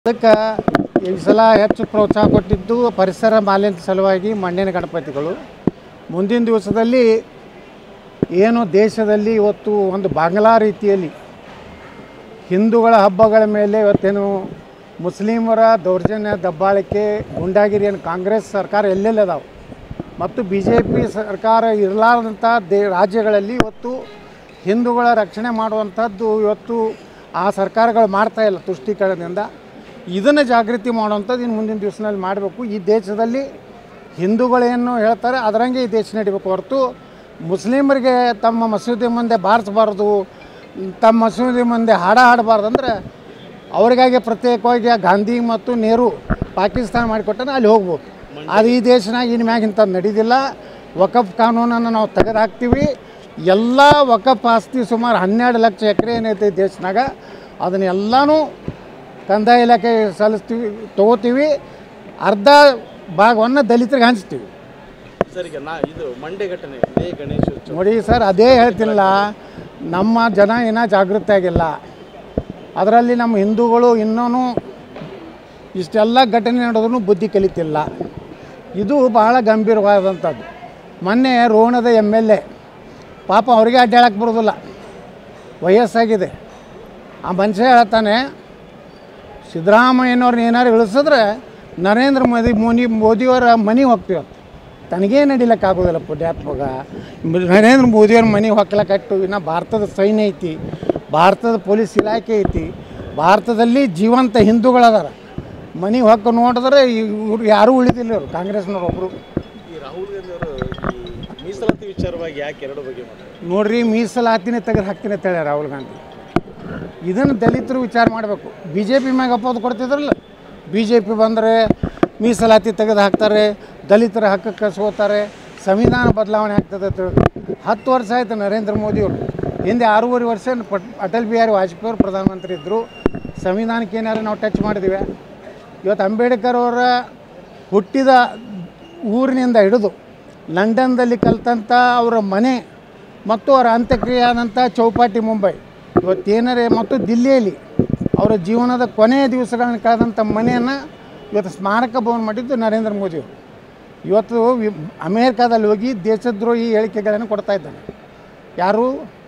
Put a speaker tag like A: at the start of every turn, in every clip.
A: ಅದಕ್ಕೆ ಈ ಸಲ ಹೆಚ್ಚು ಪ್ರೋತ್ಸಾಹ ಕೊಟ್ಟಿದ್ದು ಪರಿಸರ ಮಾಲಿನ್ಯ ಸಲುವಾಗಿ ಮಣ್ಣಿನ ಗಣಪತಿಗಳು ಮುಂದಿನ ದಿವಸದಲ್ಲಿ ಏನು ದೇಶದಲ್ಲಿ ಇವತ್ತು ಒಂದು ಬಾಂಗ್ಲಾ ರೀತಿಯಲ್ಲಿ ಹಿಂದೂಗಳ ಹಬ್ಬಗಳ ಮೇಲೆ ಇವತ್ತೇನು ಮುಸ್ಲಿಮರ ದೌರ್ಜನ್ಯ ದಬ್ಬಾಳಿಕೆ ಗುಂಡಾಗಿರಿಯನ್ನು ಕಾಂಗ್ರೆಸ್ ಸರ್ಕಾರ ಎಲ್ಲೆಲ್ಲಿ ಅದಾವೆ ಮತ್ತು ಬಿ ಜೆ ಪಿ ಸರ್ಕಾರ ಇರಲಾರ್ದಂಥ ದೇ ರಾಜ್ಯಗಳಲ್ಲಿ ಇವತ್ತು ಹಿಂದೂಗಳ ರಕ್ಷಣೆ ಮಾಡುವಂಥದ್ದು ಇವತ್ತು ಆ ಸರ್ಕಾರಗಳು ಮಾಡ್ತಾ ಇಲ್ಲ ತುಷ್ಟೀಕರಣದಿಂದ ಇದನ್ನು ಜಾಗೃತಿ ಮಾಡುವಂಥದ್ದು ಇನ್ನು ಮುಂದಿನ ದಿವಸದಲ್ಲಿ ಮಾಡಬೇಕು ಈ ದೇಶದಲ್ಲಿ ಹಿಂದೂಗಳೇನು ಹೇಳ್ತಾರೆ ಅದರಂಗೆ ಈ ದೇಶ ನಡಿಬೇಕು ಹೊರತು ಮುಸ್ಲಿಮರಿಗೆ ತಮ್ಮ ಮಸೀದಿ ಮುಂದೆ ಬಾರಿಸಬಾರ್ದು ತಮ್ಮ ಮಸೀದಿ ಮುಂದೆ ಹಾಡ ಹಾಡಬಾರ್ದು ಅಂದರೆ ಅವರಿಗಾಗಿ ಪ್ರತ್ಯೇಕವಾಗಿ ಆ ಗಾಂಧಿ ಮತ್ತು ನೆಹರು ಪಾಕಿಸ್ತಾನ ಮಾಡಿಕೊಟ್ಟಾನೆ ಅಲ್ಲಿ ಹೋಗ್ಬೋದು ಅದು ಈ ದೇಶನಾಗ ಇನ್ನು ಮ್ಯಾಗ ಇಂಥದ್ದು ನಡೀದಿಲ್ಲ ವಕಫ್ ಕಾನೂನನ್ನು ನಾವು ತೆಗೆದು ಹಾಕ್ತೀವಿ ಎಲ್ಲ ವಕಫ್ ಆಸ್ತಿ ಸುಮಾರು ಹನ್ನೆರಡು ಲಕ್ಷ ಎಕರೆ ಏನೈತೆ ಈ ದೇಶನಾಗ ಅದನ್ನೆಲ್ಲನೂ ಕಂದಾಯ ಇಲಾಖೆ ಸಲ್ಲಿಸ್ತೀವಿ ತೊಗೋತೀವಿ ಅರ್ಧ ಭಾಗವನ್ನು ದಲಿತರಿಗೆ ಹಂಚ್ತೀವಿ
B: ಸರ್ ಈಗ ನಾ ಇದು ಮಂಡ್ಯ ಘಟನೆ ಇದೇ ಗಣೇಶ ಉತ್ಸವ
A: ನೋಡಿ ಸರ್ ಅದೇ ಹೇಳ್ತಿಲ್ಲ ನಮ್ಮ ಜನ ಇನ್ನೂ ಜಾಗೃತಿ ಆಗಿಲ್ಲ ಅದರಲ್ಲಿ ನಮ್ಮ ಹಿಂದೂಗಳು ಇನ್ನೂ ಇಷ್ಟೆಲ್ಲ ಘಟನೆ ನಡೆದ್ರೂ ಬುದ್ಧಿ ಕಲಿತಿಲ್ಲ ಇದು ಬಹಳ ಗಂಭೀರವಾದಂಥದ್ದು ಮೊನ್ನೆ ರೋಣದ ಎಮ್ ಎಲ್ ಎ ಪಾಪ ಅವರಿಗೆ ಅಡ್ಡಾಡಕ್ಕೆ ಬರೋದಿಲ್ಲ ವಯಸ್ಸಾಗಿದೆ ಆ ಮನುಷ್ಯ ಹೇಳ್ತಾನೆ ಸಿದ್ದರಾಮಯ್ಯನವ್ರನ್ನ ಏನಾರು ಇಳಿಸಿದ್ರೆ ನರೇಂದ್ರ ಮೋದಿ ಮೋನಿ ಮೋದಿಯವರ ಮನೆಗೆ ಹೋಗ್ತೀವಿ ತನಗೇ ನಡಿಲಕ್ಕಾಗೋದಿಲ್ಲ ಪುಣ್ಯಾತ್ಮಗ ನರೇಂದ್ರ ಮೋದಿಯವ್ರ ಮನೆಗೆ ಹೊಕ್ಕಲಕ್ಕಟ್ಟು ಇನ್ನು ಭಾರತದ ಸೈನ್ಯ ಐತಿ ಭಾರತದ ಪೊಲೀಸ್ ಇಲಾಖೆ ಐತಿ ಭಾರತದಲ್ಲಿ ಜೀವಂತ ಹಿಂದೂಗಳದಾರ ಮನೆಗೆ ಹೊಕ್ಕ ನೋಡಿದ್ರೆ ಇವ್ರು ಯಾರೂ ಉಳಿದಿಲ್ಲ ಇವರು ಕಾಂಗ್ರೆಸ್ನವ್ರು ಒಬ್ಬರು
B: ಈ ರಾಹುಲ್ ಗಾಂಧಿ ಅವರು ಈ ಮೀಸಲಾತಿ ವಿಚಾರವಾಗಿ ಯಾಕೆ ಎರಡು ಬಗ್ಗೆ ಮಾತಾಡ್ತಾರೆ
A: ನೋಡ್ರಿ ಮೀಸಲಾತಿನೇ ತೆಗೆದು ಹಾಕ್ತೀನಿ ಅಂತ ಹೇಳ್ಯಾರ ರಾಹುಲ್ ಗಾಂಧಿ ಇದನ್ನು ದಲಿತರು ವಿಚಾರ ಮಾಡಬೇಕು ಬಿ ಜೆ ಪಿ ಮ್ಯಾಗ ಅಪ್ಪೋದು ಕೊಡ್ತಿದ್ರಲ್ಲ ಬಿ ಜೆ ಪಿ ಬಂದರೆ ಮೀಸಲಾತಿ ತೆಗೆದು ಹಾಕ್ತಾರೆ ದಲಿತರ ಹಕ್ಕಕ್ಕೆ ಸೋತಾರೆ ಸಂವಿಧಾನ ಬದಲಾವಣೆ ಆಗ್ತದೆ ಅಂತ ಹೇಳಿ ಹತ್ತು ವರ್ಷ ಆಯಿತು ನರೇಂದ್ರ ಮೋದಿಯವರು ಹಿಂದೆ ಆರೂವರೆ ವರ್ಷ ಪಟ್ ಅಟಲ್ ಬಿಹಾರಿ ವಾಜಪೇಯಿ ಅವರು ಪ್ರಧಾನಮಂತ್ರಿ ಇದ್ದರು ಸಂವಿಧಾನಕ್ಕೆ ಏನಾರು ನಾವು ಟಚ್ ಮಾಡಿದ್ದೀವಿ ಇವತ್ತು ಅಂಬೇಡ್ಕರ್ ಅವರ ಹುಟ್ಟಿದ ಊರಿನಿಂದ ಹಿಡಿದು ಲಂಡನ್ದಲ್ಲಿ ಕಲ್ತಂಥ ಅವರ ಮನೆ ಮತ್ತು ಅವರ ಅಂತ್ಯಕ್ರಿಯೆ ಆದಂಥ ಚೌಪಾಟಿ ಮುಂಬೈ ಇವತ್ತೇನರೇ ಮತ್ತು ದಿಲ್ಲಿಯಲ್ಲಿ ಅವರ ಜೀವನದ ಕೊನೆಯ ದಿವಸಗಳನ್ನ ಕಳೆದಂಥ ಮನೆಯನ್ನು ಇವತ್ತು ಸ್ಮಾರಕ ಭವನ ಮಾಡಿದ್ದು ನರೇಂದ್ರ ಮೋದಿಯವರು ಇವತ್ತು ವಿ- ಅಮೇರಿಕಾದಲ್ಲಿ ಹೋಗಿ ದೇಶದ್ರೋಹಿ ಹೇಳಿಕೆಗಳನ್ನು ಕೊಡ್ತಾ ಇದ್ದಾನೆ ಯಾರು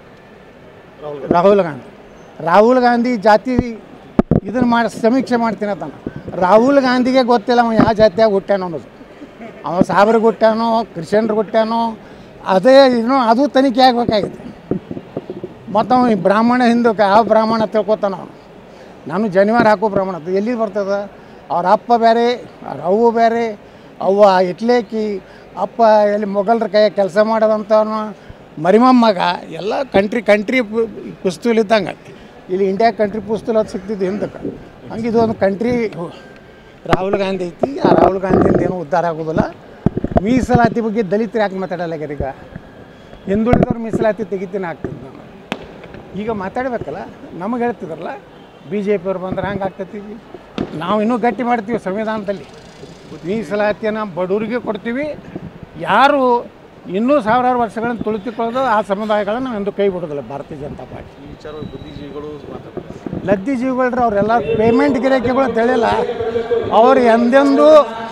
B: ರಾಹುಲ್
A: ರಾಹುಲ್ ಗಾಂಧಿ ರಾಹುಲ್ ಗಾಂಧಿ ಜಾತಿ ಇದನ್ನು ಮಾಡಿ ಸಮೀಕ್ಷೆ ಮಾಡ್ತೀನಿ ಅಂತಾನೆ ರಾಹುಲ್ ಗಾಂಧಿಗೆ ಗೊತ್ತಿಲ್ಲ ಅವ ಯಾವ ಜಾತಿಯಾಗ ಹುಟ್ಟ್ಯಾನೋ ಅನ್ನೋದು ಅವ ಸಾಬ್ರಿಗೆ ಹುಟ್ಟ್ಯಾನೋ ಕ್ರಿಶ್ಚಿಯನ್ರಿಗೆ ಹುಟ್ಟ್ಯಾನೋ ಅದೇ ಇನ್ನೂ ಅದು ತನಿಖೆ ಆಗಬೇಕಾಗಿದೆ ಮತ್ತು ಅವ ಈ ಬ್ರಾಹ್ಮಣ ಹಿಂದೂ ಯಾವ ಬ್ರಾಹ್ಮಣ ತಿಳ್ಕೊತಾನ ಅವನು ನಾನು ಜನಿವಾರ ಹಾಕೋ ಬ್ರಾಹ್ಮಣ ಅದು ಎಲ್ಲಿ ಬರ್ತದೆ ಅವ್ರ ಅಪ್ಪ ಬೇರೆ ಅವ್ರ ಅವ್ವ ಬೇರೆ ಅವ್ವ ಇಟ್ಲೇಕಿ ಅಪ್ಪ ಎಲ್ಲಿ ಮೊಘಲರ ಕೈ ಕೆಲಸ ಮಾಡೋದಂಥವನು ಮರಿಮಮ್ಮಗ ಎಲ್ಲ ಕಂಟ್ರಿ ಕಂಟ್ರಿ ಪುಸ್ತೂಲ್ ಇದ್ದಂಗೆ ಇಲ್ಲಿ ಇಂಡಿಯಾ ಕಂಟ್ರಿ ಪುಸ್ತೂಲ್ ಅದು ಸಿಗ್ತಿದ್ದು ಹಿಂದಕ್ಕೆ ಹಂಗೆ ಇದು ಒಂದು ಕಂಟ್ರಿ ರಾಹುಲ್ ಗಾಂಧಿ ಐತಿ ಆ ರಾಹುಲ್ ಗಾಂಧಿಯಿಂದ ಏನೂ ಉದ್ಧಾರ ಆಗೋದಿಲ್ಲ ಮೀಸಲಾತಿ ಬಗ್ಗೆ ದಲಿತರು ಯಾಕೆ ಮಾತಾಡಲ್ಲ ಈಗ ಹಿಂದುಳಿದವ್ರು ಮೀಸಲಾತಿ ತೆಗಿತೀನಿ ಆಗ್ತದೆ ನಾನು ಈಗ ಮಾತಾಡ್ಬೇಕಲ್ಲ ನಮಗೆ ಹೇಳ್ತಿದ್ರಲ್ಲ ಬಿ ಜೆ ಪಿಯವ್ರು ಬಂದ್ರೆ ಹಂಗೆ ಆಗ್ತೈತಿ ನಾವು ಇನ್ನೂ ಗಟ್ಟಿ ಮಾಡ್ತೀವಿ ಸಂವಿಧಾನದಲ್ಲಿ ಮೀಸಲಾತಿಯನ್ನು ಬಡವರಿಗೆ ಕೊಡ್ತೀವಿ ಯಾರು ಇನ್ನೂ ಸಾವಿರಾರು ವರ್ಷಗಳನ್ನು ತುಳಿತುಕೊಳ್ಳೋದು ಆ ಸಮುದಾಯಗಳನ್ನು ನಾವು ಎಂದು ಕೈ ಬಿಡೋದಿಲ್ಲ ಭಾರತೀಯ ಜನತಾ ಪಾರ್ಟಿ
B: ಈ ವಿಚಾರವಾಗಿ ಬುದ್ಧಿಜೀವಿಗಳು ಮಾತಾಡ್ತಾರೆ
A: ಲದ್ದಿ ಜೀವಿಗಳ್ರಿ ಅವರೆಲ್ಲ ಪೇಮೆಂಟ್ ಗಿರಾಕಿಗಳು ತಿಳಿಲ್ಲ ಅವ್ರು ಎಂದೆಂದೂ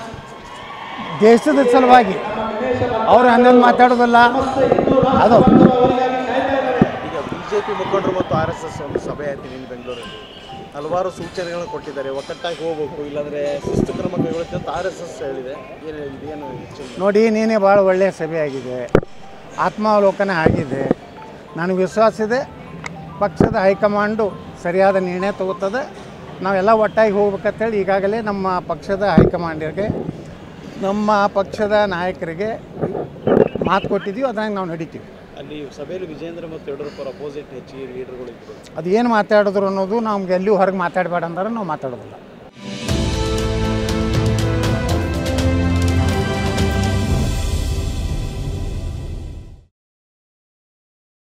A: ದೇಶದ ಸಲುವಾಗಿ ಅವ್ರು ಎಂದೆಂದು ಮಾತಾಡೋದಿಲ್ಲ ಅದು
B: ಈಗ ಬಿಜೆಪಿ ಮುಖಂಡರು ಮತ್ತು ಆರ್ ಎಸ್ ಎಸ್ ಒಂದು ಸಭೆ ಆಯ್ತು ನಿನ್ನ ಬೆಂಗಳೂರಲ್ಲಿ ಹಲವಾರು ಸೂಚನೆಗಳನ್ನು ಕೊಟ್ಟಿದ್ದಾರೆ ಒಕ್ಕಟ್ಟಾಗಿ ಹೋಗ್ಬೇಕು ಇಲ್ಲಾಂದ್ರೆ ಶಿಸ್ತು ಕ್ರಮ ಕೈಗೊಳ್ಳುತ್ತೆ ಅಂತ ಆರ್ ಎಸ್ ಎಸ್ ಹೇಳಿದೆ ಏನು ಇದೇನು ಚಿಂತೆ?
A: ನೋಡಿ ನೀನೇ ಭಾಳ ಒಳ್ಳೆಯ ಸಭೆ ಆಗಿದೆ ಆತ್ಮಾವಲೋಕನ ಆಗಿದೆ ನನಗೆ ವಿಶ್ವಾಸ ಇದೆ ಪಕ್ಷದ ಹೈಕಮಾಂಡು ಸರಿಯಾದ ನಿರ್ಣಯ ತಗೋತದೆ ನಾವೆಲ್ಲ ಒಟ್ಟಾಗಿ ಹೋಗ್ಬೇಕಂತೇಳಿ ಈಗಾಗಲೇ ನಮ್ಮ ಪಕ್ಷದ ಹೈಕಮಾಂಡರಿಗೆ ನಮ್ಮ ಪಕ್ಷದ ನಾಯಕರಿಗೆ ಮಾತು ಕೊಟ್ಟಿದ್ದೀವಿ ಅದ್ರಾಗ ನಾವು ನಡಿತೀವಿ
B: ಅಲ್ಲಿ ಸಭೆಯಲ್ಲಿ ವಿಜೇಂದ್ರ ಮತ್ತು ಯಡಿಯೂರಪ್ಪ ಅಪೋಸಿಟ್ ಹೆಚ್ಚಿಗೆ ಲೀಡರ್ಗಳು ಇದ್ರು
A: ಅದು ಏನು ಮಾತಾಡಿದ್ರು ಅನ್ನೋದು ನಮ್ಗೆ ಎಲ್ಲಿಯೂ ಹೊರಗೆ ಮಾತಾಡಬೇಡ ಅಂದ್ರೆ ನಾವು ಮಾತಾಡೋದಿಲ್ಲ